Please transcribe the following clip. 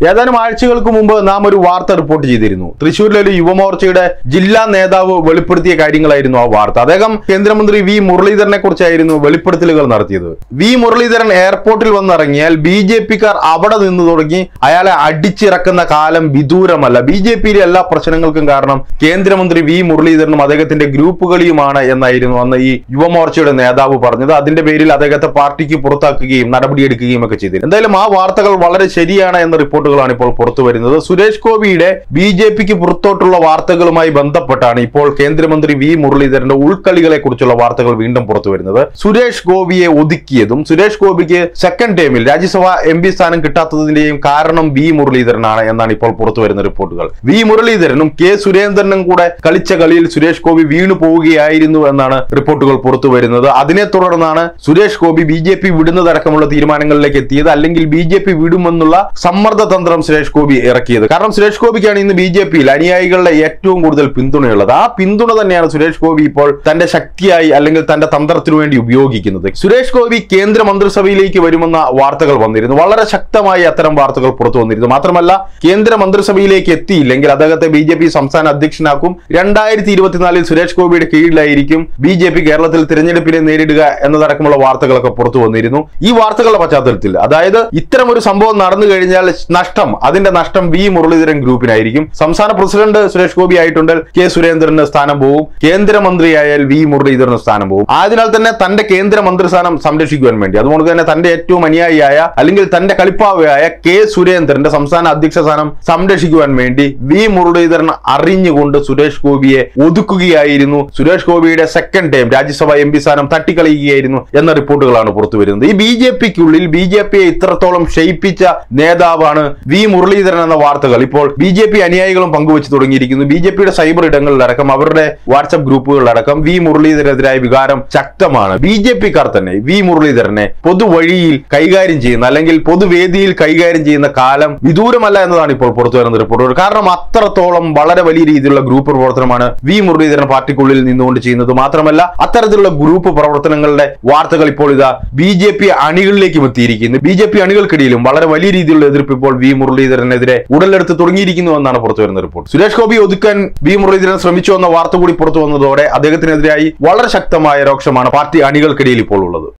ഏതാനും ആഴ്ചകൾക്ക് മുമ്പ് നാം ഒരു വാർത്ത റിപ്പോർട്ട് ചെയ്തിരുന്നു തൃശൂരിലെ ഒരു യുവമോർച്ചയുടെ ജില്ലാ നേതാവ് വെളിപ്പെടുത്തിയ കാര്യങ്ങളായിരുന്നു ആ വാർത്ത അദ്ദേഹം കേന്ദ്രമന്ത്രി വി മുരളീധരനെ കുറിച്ചായിരുന്നു വെളിപ്പെടുത്തലുകൾ നടത്തിയത് വി മുരളീധരൻ എയർപോർട്ടിൽ വന്നിറങ്ങിയാൽ ബി ജെ പിക്കാർ അവിടെ നിന്ന് തുടങ്ങി അയാളെ അടിച്ചിറക്കുന്ന കാലം വിദൂരമല്ല ബി ജെ പിയിലെ എല്ലാ പ്രശ്നങ്ങൾക്കും കാരണം കേന്ദ്രമന്ത്രി വി മുരളീധരനും അദ്ദേഹത്തിന്റെ ഗ്രൂപ്പുകളിയുമാണ് എന്നായിരുന്നു അന്ന് ഈ യുവമോർച്ചയുടെ നേതാവ് പറഞ്ഞത് അതിന്റെ പേരിൽ അദ്ദേഹത്തെ പാർട്ടിക്ക് പുറത്താക്കുകയും നടപടിയെടുക്കുകയും ഒക്കെ ചെയ്തിരുന്നു എന്തായാലും ആ വാർത്തകൾ വളരെ ശരിയാണ് എന്ന റിപ്പോർട്ടുകളാണ് ഇപ്പോൾ പുറത്തു വരുന്നത് സുരേഷ് ഗോപിയുടെ ബി ജെ പിക്ക് പുറത്തോട്ടുള്ള വാർത്തകളുമായി ബന്ധപ്പെട്ടാണ് ഇപ്പോൾ കേന്ദ്രമന്ത്രി വി മുരളീധരന്റെ ഉൾക്കളികളെ കുറിച്ചുള്ള വാർത്തകൾ വീണ്ടും പുറത്തു വരുന്നത് സുരേഷ് ഗോപിയെ ഒതുക്കിയതും സുരേഷ് ഗോപിക്ക് സെക്കൻഡ് ടൈമിൽ രാജ്യസഭ എം പി സ്ഥാനം കിട്ടാത്തതിന്റെയും കാരണം വി മുരളീധരനാണ് എന്നാണ് ഇപ്പോൾ പുറത്തു വരുന്ന റിപ്പോർട്ടുകൾ വി മുരളീധരനും കെ സുരേന്ദ്രനും കൂടെ കളിച്ച കളിയിൽ സുരേഷ് ഗോപി വീണു പോവുകയായിരുന്നു എന്നാണ് റിപ്പോർട്ടുകൾ പുറത്തു വരുന്നത് അതിനെ തുടർന്നാണ് Suresh Gopi B J P വിടുന്നതടക്കമുള്ള തീരുമാനങ്ങളിലേക്ക് എത്തിയത് അല്ലെങ്കിൽ ബി ജെ പി വിടുമെന്നുള്ള സമ്മർദ്ദ തന്ത്രം സുരേഷ് ഗോപി ഇറക്കിയത് കാരണം സുരേഷ് ഗോപിക്കാണ് ഇന്ന് ബി ജെ പിയിൽ അനുയായികളുടെ ഏറ്റവും കൂടുതൽ പിന്തുണയുള്ളത് ആ പിന്തുണ തന്നെയാണ് സുരേഷ് ഗോപി ഇപ്പോൾ തന്റെ ശക്തിയായി അല്ലെങ്കിൽ തന്റെ തന്ത്രത്തിനു വേണ്ടി ഉപയോഗിക്കുന്നത് സുരേഷ് ഗോപി കേന്ദ്ര മന്ത്രിസഭയിലേക്ക് വരുമെന്ന വാർത്തകൾ വന്നിരുന്നു വളരെ ശക്തമായി അത്തരം വാർത്തകൾ പുറത്തു വന്നിരുന്നു മാത്രമല്ല കേന്ദ്ര മന്ത്രിസഭയിലേക്ക് എത്തിയില്ലെങ്കിൽ അദ്ദേഹത്തെ ബി ജെ പി സംസ്ഥാന അധ്യക്ഷനാക്കും രണ്ടായിരത്തി ഇരുപത്തിനാലിൽ സുരേഷ് ഗോപിയുടെ കീഴിലായിരിക്കും ബി ജെ പി കേരളത്തിൽ തിരഞ്ഞെടുപ്പിനെ നേരിടുക എന്നതടക്കമുള്ള വാർത്തകളൊക്കെ പുറത്തു വന്നിരുന്നു ഈ വാർത്തകളുടെ പശ്ചാത്തലത്തിൽ അതായത് ഇത്തരം ഒരു സംഭവം നടന്നു കഴിഞ്ഞാൽ നഷ്ടം അതിന്റെ നഷ്ടം വി മുരളീധരൻ ഗ്രൂപ്പിനായിരിക്കും സംസ്ഥാന പ്രസിഡന്റ് സുരേഷ് ഗോപി ആയിട്ടുണ്ടെങ്കിൽ കെ സുരേന്ദ്രന് സ്ഥാനം പോവും കേന്ദ്രമന്ത്രിയായാൽ വി മുരളീധരന് സ്ഥാനം പോവും ആയതിനാൽ തന്നെ തന്റെ കേന്ദ്ര മന്ത്രിസ്ഥാനം സംരക്ഷിക്കുവാൻ വേണ്ടി അതുകൊണ്ട് തന്നെ തന്റെ ഏറ്റവും അനുയായിയായ അല്ലെങ്കിൽ തന്റെ കളിപ്പാവയായ കെ സുരേന്ദ്രന്റെ സംസ്ഥാന അധ്യക്ഷ സ്ഥാനം സംരക്ഷിക്കുവാൻ വേണ്ടി വി മുരളീധരൻ അറിഞ്ഞുകൊണ്ട് സുരേഷ് ഗോപിയെ ഒതുക്കുകയായിരുന്നു സുരേഷ് ഗോപിയുടെ second time Rajya Sabha M P സ്ഥാനം തട്ടിക്കളയുകയായിരുന്നു എന്ന റിപ്പോർട്ടുകളാണ് പുറത്തു വരുന്നത് ഈ ബി ജെ പിക്കുള്ളിൽ ബി ജെ പിയെ ഇത്രത്തോളം ക്ഷയിപ്പിച്ച നേതാവാണ് വി മുരളീധരൻ എന്ന വാർത്തകൾ ഇപ്പോൾ ബി ജെ പി അനുയായികളും പങ്കുവച്ചു തുടങ്ങിയിരിക്കുന്നു ബി ജെ പിയുടെ സൈബർ ഇടങ്ങളിലടക്കം അവരുടെ വാട്സ്ആപ്പ് ഗ്രൂപ്പുകളിലടക്കം വി മുരളീധരനെതിരായ വികാരം ശക്തമാണ് ബി ജെ പിക്കാർ തന്നെ വി മുരളീധരനെ പൊതുവഴിയിൽ കൈകാര്യം ചെയ്യുന്ന അല്ലെങ്കിൽ പൊതുവേദിയിൽ കൈകാര്യം ചെയ്യുന്ന കാലം വിദൂരമല്ല എന്നതാണ് ഇപ്പോൾ പുറത്തു വരുന്ന റിപ്പോർട്ടുകൾ കാരണം അത്രത്തോളം വളരെ വലിയ രീതിയിലുള്ള ഗ്രൂപ്പ് പ്രവർത്തനമാണ് വി മുരളീധരൻ പാർട്ടിക്കുള്ളിൽ നിന്നുകൊണ്ട് ചെയ്യുന്നത് മാത്രമല്ല അത്തരത്തിലുള്ള ഗ്രൂപ്പ് പ്രവർത്തനങ്ങളുടെ വാർത്തകൾ ഇപ്പോൾ ഇതാ ബി ജെ പി അണികളിലേക്കും എത്തിയിരിക്കുന്നു ബി ജെ പി അണികൾക്കിടയിലും വളരെ വലിയ രീതിയിലുള്ള എതിർപ്പ് ഇപ്പോൾ വി മുരളീധരനെതിരെ ഉടലെടുത്ത് തുടങ്ങിയിരിക്കുന്നു എന്നാണ് പുറത്തു വരുന്ന റിപ്പോർട്ട് സുരേഷ് ഗോപി ഒതുക്കാൻ വി മുരളീധരൻ ശ്രമിച്ചു എന്ന വാർത്ത കൂടി പുറത്തു വന്നതോടെ അദ്ദേഹത്തിനെതിരായി വളരെ ശക്തമായ രോക്ഷമാണ് പാർട്ടി അണികൾക്കിടയിൽ ഇപ്പോൾ ഉള്ളത്